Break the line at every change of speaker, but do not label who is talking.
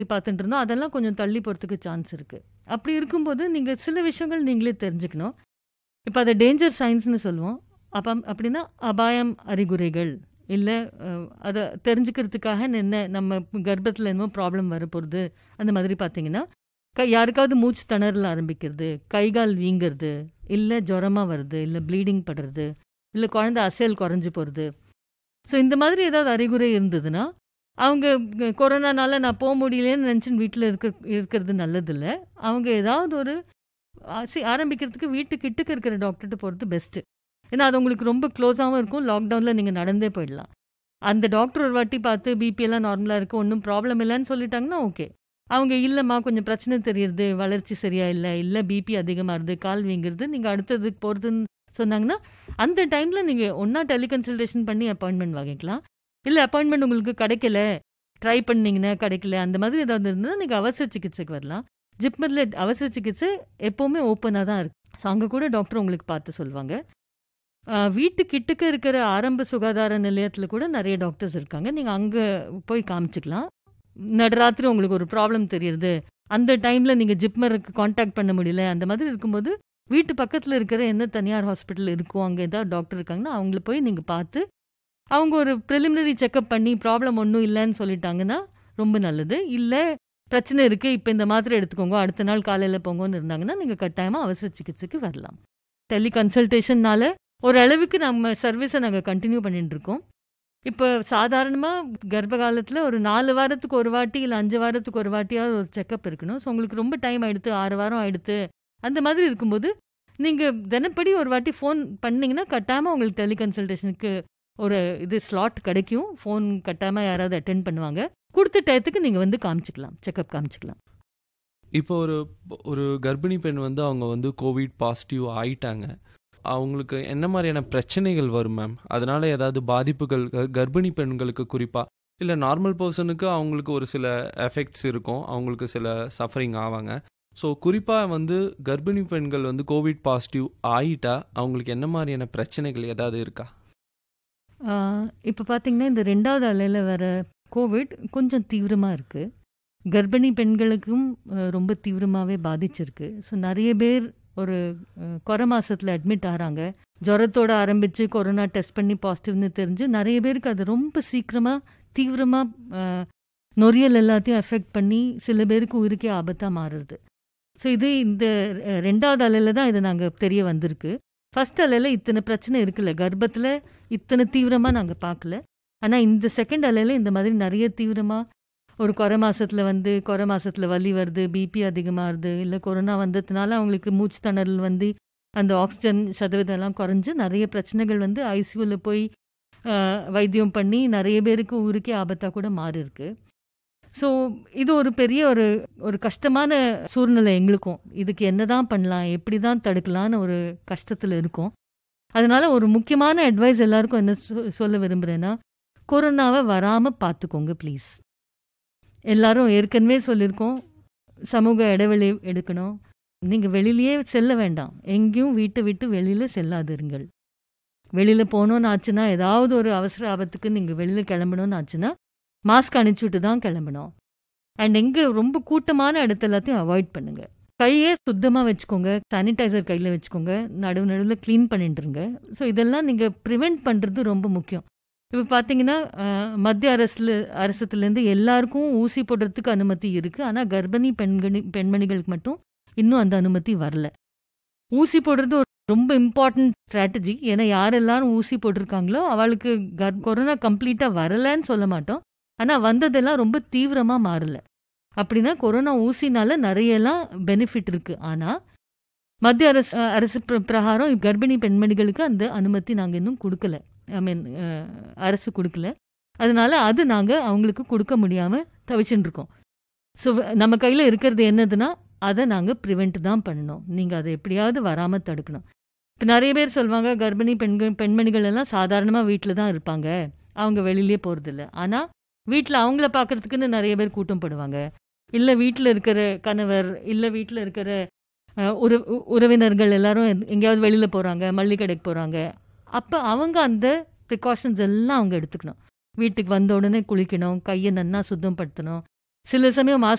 பார்த்துட்டு இருந்தோம். அதெல்லாம் கொஞ்சம் தள்ளி போறதுக்கு சான்ஸ் இருக்கு. அப்படி இருக்கும்போது நீங்க சில விஷயங்கள் நீங்களே தெரிஞ்சுக்கணும். இப்ப அத டேஞ்சர் சைன்ஸ்ன்னு சொல்லுவோம். அப்பம் அப்படின்னா அபாயம் அறிகுறிகள். இல்ல அ அத தெரிஞ்சுக்கிறதுக்காக என்ன நம்ம கர்ப்பத்தில என்னமோ ப்ராப்ளம் வரப்போறது. அந்த மாதிரி பார்த்தீங்கன்னா, க யாருக்காவது மூச்சு திணறல் ஆரம்பிக்கிறது, கை, கால் வீங்குறது, இல்ல ஜுரமா வருது, இல்ல ப்ளீடிங் படுறது, இல்ல குழந்தை அசையல் குறைஞ்சு போறது. ஸோ இந்த மாதிரி ஏதாவது அறிகுறி இருந்ததுன்னா, அவங்க க கொரோனானால நான் போ முடியலன்னு நினச்சுன்னு வீட்ல இருக்க இருக்கிறது நல்லதில்ல. அவங்க ஏதாவது ஒரு ஆசி ஆரம்பிக்கிறதுக்கு வீட்டு கிட்டக்க இருக்கிற டாக்டர்ட்ட போறது பெஸ்ட்டு. ஏன்னா அது உங்களுக்கு ரொம்ப க்ளோஸாவும் இருக்கும். லாக்டவுன்ல நீங்க நடந்தே போயிடலாம். அந்த டாக்டர் ஒரு வாட்டி பார்த்து பிபி எல்லாம் நார்மலா இருக்கு. ஒண்ணும் ப்ராப்ளம் இல்லன்னு சொல்லிட்டாங்கன்னா ஓகே. அவங்க இல்லம்மா கொஞ்சம் பிரச்சனை தெரியுது. வளர்ச்சி சரியா இல்ல. இல்ல பிபி அதிகமா வருது. கால் வீங்குறது. நீங்க அடுத்ததுக்கு போறதுன்னு சொன்னாங்கன்னா, அந்த டைம்ல நீங்க ஒண்ணா டெலிகன்சல்டேஷன் பண்ணி அப்பாயின்ட்மென்ட் வாங்கிக்கலாம். இல்ல அப்பாயின்ட்மென்ட் உங்களுக்கு கிடைக்கல. ட்ரை பண்ணீங்கன்னா கிடைக்கல. அந்த மாதிரி ஏதாவது இருந்ததுன்னா நீங்க அவசர சிகிச்சைக்கு வரலாம். ஜிப்மர்ல அவசர சிகிச்சை எப்பவுமே ஓப்பனா தான் இருக்கு. ஸோ அங்க கூட டாக்டர் உங்களுக்கு பார்த்து சொல்லுவாங்க. அ வீட்டு கிட்டக்க இருக்கிற ஆரம்ப சுகாதார நிலையத்தில கூட நெறைய டாக்டர்ஸ் இருக்காங்க. நீங்க அங்க போய் காமிச்சுக்கலாம். நடுராத்திரி உங்களுக்கு ஒரு ப்ராப்ளம் தெரியுது. அந்த டைம்ல நீங்க ஜிப்மருக்கு கான்டாக்ட் பண்ண முடியல. அந்த மாதிரி இருக்கும்போது, வீட்டு பக்கத்தில இருக்கிற எந்த தனியார் ஹாஸ்பிட்டல் இருக்கோ, அங்க ஏதாவது டாக்டர் இருக்காங்கன்னா, அவங்கள போய் நீங்க பார்த்து, அவங்க ஒரு பிரிலிமினரி செக்கப் பண்ணி ப்ராப்ளம் ஒண்ணும் இல்லன்னு சொல்லிட்டாங்கன்னா, ரொம்ப நல்லது. இல்ல பிரச்சனை இருக்கு. இப்ப இந்த மாத்திரை எடுத்துக்கோங்க. அடுத்த நாள் காலையில போங்கன்னு இருந்தாங்கன்னா, நீங்க கட்டாயமா அவசர சிகிச்சைக்கு வரலாம். டெலி கன்சல்டேஷன்னால ஓரளவுக்கு நம்ம சர்வீஸ நாங்க கன்டின்யூ பண்ணிட்டு இருக்கோம். இப்ப சாதாரணமா கர்ப்ப காலத்தில ஒரு 4 வாரத்துக்கு ஒரு வாட்டி, இல்ல 5 வாரத்துக்கு ஒரு வாட்டியாவது ஒரு செக்கப் இருக்கணும். ஸோ உங்களுக்கு ரொம்ப டைம் ஆயிடுத்து. 6 வாரம் ஆயிடுத்து. அந்த மாதிரி இருக்கும்போது, நீங்க தினப்படி ஒரு வாட்டி ஃபோன் பண்ணீங்கன்னா, கட்டாயமா உங்களுக்கு டெலி கன்சல்டேஷனுக்கு ஒரு இது ஸ்லாட் கிடைக்கும். ஃபோன் கட்டாயமா யாராவது அட்டெண்ட் பண்ணுவாங்க. குடுத்த டயத்துக்கு நீங்க வந்து காமிச்சுக்கலாம். செக்கப் காமிச்சுக்கலாம்.
இப்போ ஒரு ஒரு கர்ப்பிணி பெண் வந்து அவங்க வந்து கோவிட் பாசிட்டிவ் ஆயிட்டாங்க. அவங்களுக்கு என்ன மாரியான பிரச்சனைகள் வரும் மேம்? அதனால ஏதாவது பாதிப்புகள் க கர்ப்பிணி பெண்களுக்கு குறிப்பா, இல்ல நார்மல் பெர்சனுக்கு அவங்களுக்கு ஒரு சில எஃபெக்ட்ஸ் இருக்கும். அவங்களுக்கு சில சஃபரிங் ஆவாங்க. ஸோ குறிப்பா வந்து கர்ப்பிணி பெண்கள் வந்து கோவிட் பாசிட்டிவ் ஆயிட்டா, அவங்களுக்கு என்ன மாரியான பிரச்சனைகள் ஏதாவது இருக்கா?
ஆ இப்ப பார்த்தீங்கன்னா, இந்த 2வது அலையில வர கோவிட் கொஞ்சம் தீவிரமா இருக்கு. கர்ப்பிணி பெண்களுக்கும் அ ரொம்ப தீவிரமாவே பாதிச்சிருக்கு. ஸோ நெறைய பேர் ஒரு அ கொற மாசத்துல அட்மிட் ஆறாங்க. ஜுரத்தோட ஆரம்பிச்சு கொரோனா டெஸ்ட் பண்ணி பாசிட்டிவ்னு தெரிஞ்சு நெறைய பேருக்கு அது ரொம்ப சீக்கிரமா, தீவிரமா அ நுரையீரல் எல்லாத்தையும் அஃபெக்ட் பண்ணி சில பேருக்கு உயிருக்கே ஆபத்தா மாறுது. ஸோ இது இந்த 2வது அலையில தான் இது நாங்க தெரிய வந்திருக்கு. ஃபர்ஸ்ட் அலையில இத்தன பிரச்சனை இருக்குல்ல. கர்ப்பத்தில இத்தன தீவிரமா நாங்க பார்க்கல. ஆனா இந்த செகண்ட் அலையில இந்த மாதிரி நெறைய தீவிரமா ஒரு கொற மாசத்துல வந்து கொற மாசத்துல வலி வருது, பிபி அதிகமாகுது, இல்ல கொரோனா வந்ததுனால அவங்களுக்கு மூச்சு திணறல் வந்து அந்த ஆக்ஸிஜன் சதவீதம் எல்லாம் குறைஞ்சு நெறைய பிரச்சனைகள் வந்து ஐசியூல போய் அ வைத்தியம் பண்ணி நெறைய பேருக்கு உயிருக்கே ஆபத்தா கூட மாறியிருக்கு. ஸோ இது ஒரு பெரிய ஒரு ஒரு கஷ்டமான சூழ்நிலை எங்களுக்கும். இதுக்கு என்னதான் பண்ணலாம்? எப்படி தான் தடுக்கலான்னு ஒரு கஷ்டத்துல இருக்கோம். அதனால ஒரு முக்கியமான அட்வைஸ் எல்லாருக்கும் என்ன சொ சொல்ல விரும்புறேன்னா, கொரோனாவ வராம பார்த்துக்கோங்க ப்ளீஸ். எல்லாரும் ஏற்கனவே சொல்லியிருக்கோம். சமூக இடைவெளி எடுக்கணும். நீங்க வெளியிலயே செல்ல வேண்டாம். எங்கேயும் வீட்ட விட்டு வெளியில செல்லாதிருங்கள். வெளியில போணும்னு ஆச்சுன்னா, ஏதாவது ஒரு அவசர ஆபத்துக்கு நீங்க வெளியில கிளம்பணும்னு ஆச்சுன்னா, மாஸ்க் அணிச்சுட்டு தான் கிளம்பணும். அண்ட் எங்க ரொம்ப கூட்டமான இடத்த எல்லாத்தையும் அவாய்ட் பண்ணுங்க. கைய சுத்தமா வச்சுக்கோங்க. சானிடைசர் கையில வச்சுக்கோங்க. நடுவு நடுவுல கிளீன் பண்ணிட்டு இருங்க. ஸோ இதெல்லாம் நீங்க பிரிவென்ட் பண்றது ரொம்ப முக்கியம். இப்ப பார்த்தீங்கன்னா, அ மத்திய அரசுல அரசுலேருந்து எல்லாருக்கும் ஊசி போடுறதுக்கு அனுமதி இருக்கு. ஆனா கர்ப்பிணி பெண்கணி பெண்மணிகளுக்கு மட்டும் இன்னும் அந்த அனுமதி வரல. ஊசி போடுறது ஒரு ரொம்ப இம்பார்ட்டன்ட் ஸ்ட்ராட்டஜி. ஏன்னா யார் எல்லாரும் ஊசி போட்டிருக்காங்களோ, அவளுக்கு கர் கொரோனா கம்ப்ளீட்டா வரலன்னு சொல்ல மாட்டோம். ஆனா வந்ததெல்லாம் ரொம்ப தீவிரமா மாறல. அப்படின்னா கொரோனா ஊசினால நெறையலாம் பெனிஃபிட் இருக்கு. ஆனா மத்திய அரசு அ அரசு பிர பிரகாரம் கர்ப்பிணி பெண்மணிகளுக்கு அந்த அனுமதி நாங்க இன்னும் குடுக்கல. ஐ மீன் அ அரசு குடுக்கல. அதனால அது நாங்க அவங்களுக்கு குடுக்க முடியாம தவிச்சுட்டு இருக்கோம். ஸோ நம்ம கையில இருக்கிறது என்னதுன்னா, அத நாங்க பிரிவென்ட் தான் பண்ணணும். நீங்க அத எப்படியாவது வராம தடுக்கணும். இப்ப நெறைய பேர் சொல்வாங்க, கர்ப்பிணி பெண்கள் பெண்மணிகள் எல்லாம் சாதாரணமா வீட்ல தான் இருப்பாங்க. அவங்க வெளியிலயே போறதில்ல. ஆனா வீட்ல அவங்கள பார்க்கறதுக்குன்னு நெறைய பேர் கூட்டம் போடுவாங்க. இல்ல வீட்ல இருக்கிற கணவர், இல்ல வீட்ல இருக்கிற அ உற உறவினர்கள் எல்லாரும் எங்கேயாவது வெளியில போறாங்க, மளிகை கடைக்கு போறாங்க. அப்ப அவங்க அந்த ப்ரிகாஷன்ஸ் எல்லாம் அவங்க எடுத்துக்கணும். வீட்டுக்கு வந்த உடனே குளிக்கணும், கைய நன்னா சுத்தம் படுத்தணும். சில சமயம்